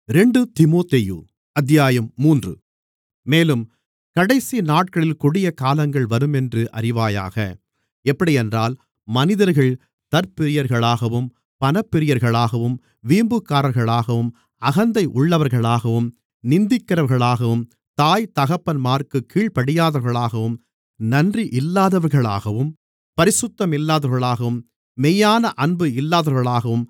ரெண்டு தீமோத்தேயு அத்தியாயம் மூன்று மேலும் கடைசி நாட்களில் கொடிய காலங்கள் வருமென்று அறிவாயாக எப்படியென்றால் மனிதர்கள் தற்பிரியர்களாகவும் பணப்பிரியர்களாகவும் வீம்புக்காரர்களாகவும் அகந்தை உள்ளவர்களாகவும் நிந்திக்கிறவர்களாகவும் தாய் தகப்பன்மாருக்குக் கீழ்ப்படியாதவர்களாகவும் நன்றி இல்லாதவர்களாகவும் பரிசுத்தமில்லாதவர்களாகவும் மெய்யான அன்பு இல்லாதவர்களாகவும்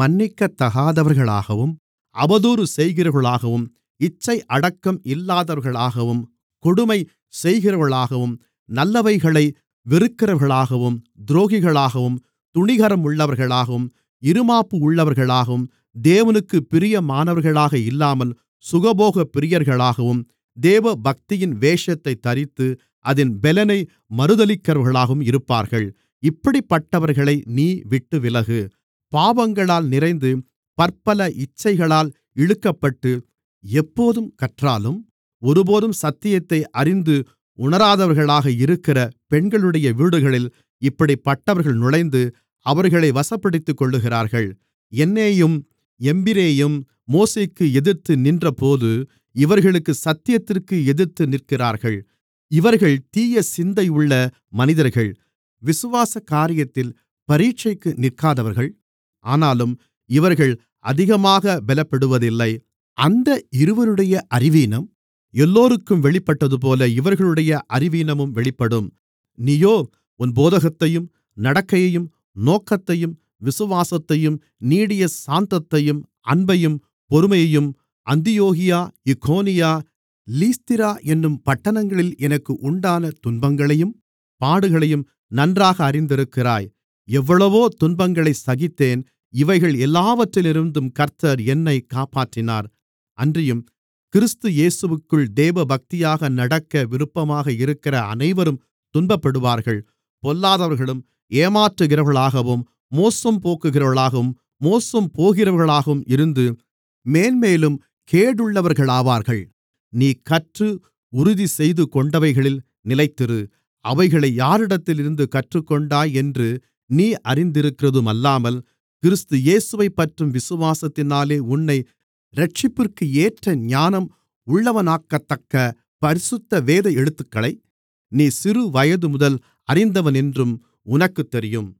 மன்னிக்கத்தகாதவர்களாகவும் அவதூறு செய்கிறவர்களாகவும் இச்சை அடக்கம் இல்லாதவர்களாகவும் கொடுமை செய்கிறவர்களாகவும் நல்லவைகளை வெறுக்கிறவர்களாகவும் துரோகிகளாகவும் துணிகரமுள்ளவர்களாகவும் இறுமாப்பு உள்ளவர்களாகவும் தேவனுக்குப் பிரியமானவர்களாக இல்லாமல் சுகபோகப் பிரியர்களாகவும் தேவபக்தியின் வேஷத்தைத் தரித்து அதின் பெலனை மறுதலிக்கிறவர்களாகவும் இருப்பார்கள் இப்படிப்பட்டவர்களை நீ விட்டுவிலகு பாவங்களால் நிறைந்து பற்பல இச்சைகளால் இழுக்கப்பட்டு எப்போதும் கற்றாலும் ஒருபோதும் சத்தியத்தை அறிந்து உணராதவர்களாக இருக்கிற பெண்களுடைய வீடுகளில் இப்படிப்பட்டவர்கள் நுழைந்து அவர்களை வசப்படுத்திக்கொள்ளுகிறார்கள் என்னேயும் யம்பிரேயும் மோசேக்கு எதிர்த்து நின்றபோது இவர்களுக்கு சத்தியத்திற்கு எதிர்த்து நிற்கிறார்கள் இவர்கள் தீய சிந்தையுள்ள மனிதர்கள் விசுவாச காரியத்தில் பரீட்சைக்கு நிற்காதவர்கள் ஆனாலும் இவர்கள் அதிகமாக பலப்படுவதில்லை அந்த இருவருடைய அறிவீனம் எல்லோருக்கும் வெளிப்பட்டதுபோல இவர்களுடைய அறிவீனமும் வெளிப்படும் நீயோ உன் போதகத்தையும் நடக்கையையும் நோக்கத்தையும் விசுவாசத்தையும் நீடிய சாந்தத்தையும் அன்பையும் பொறுமையையும் அந்தியோகியா இக்கோனியா லீஸ்திரா என்னும் பட்டணங்களில் எனக்கு உண்டான துன்பங்களையும் பாடுகளையும் நன்றாக அறிந்திருக்கிறாய் எவ்வளவோ துன்பங்களைச் சகித்தேன் இவைகள் எல்லாவற்றிலிருந்தும் கர்த்தர் என்னைக் காப்பாற்றினார் அன்றியும் கிறிஸ்து இயேசுவிற்குள் தேவபக்தியாக நடக்க விருப்பமாக இருக்கிற அனைவரும் துன்பப்படுவார்கள் பொல்லாதவர்களும் ஏமாற்றுகிறவர்களாகவும் மோசம் போக்குகிறவர்களாகவும் மோசம் போகிறவர்களாகவும் இருந்து மேன்மேலும் கேடுள்ளவர்களாவார்கள் நீ கற்று உறுதி செய்து கொண்டவைகளில் நிலைத்திரு அவைகளை யாரிடத்திலிருந்து கற்றுக்கொண்டாய் என்று நீ அறிந்திருக்கிறதுமல்லாமல் கிறிஸ்து இயேசுவைப்பற்றும் விசுவாசத்தினாலே உன்னை இரட்சிப்பிற்கு ஏற்ற ஞானம் உள்ளவனாக்கத்தக்க பரிசுத்த வேத எழுத்துக்களை நீ சிறு வயதுமுதல் அறிந்தவனென்றும் உனக்குத் தெரியும்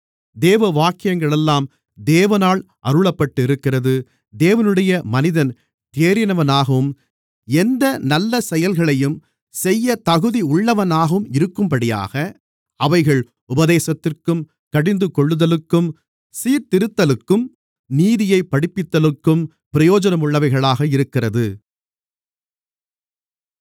தேவ வாக்கியங்களெல்லாம் தேவனால் அருளப்பட்டிருக்கிறது தேவனுடைய மனிதன் தேறினவனாகவும் எந்த நல்ல செயல்களையும் செய்ய தகுதி உள்ளவனாகவும் இருக்கும்படியாக அவைகள் உபதேசத்திற்கும் கடிந்துகொள்ளுதலுக்கும் சீர்திருத்தலுக்கும் நீதியைப் படிப்பித்தலுக்கும் பிரயோஜனமுள்ளவைகளாக இருக்கிறது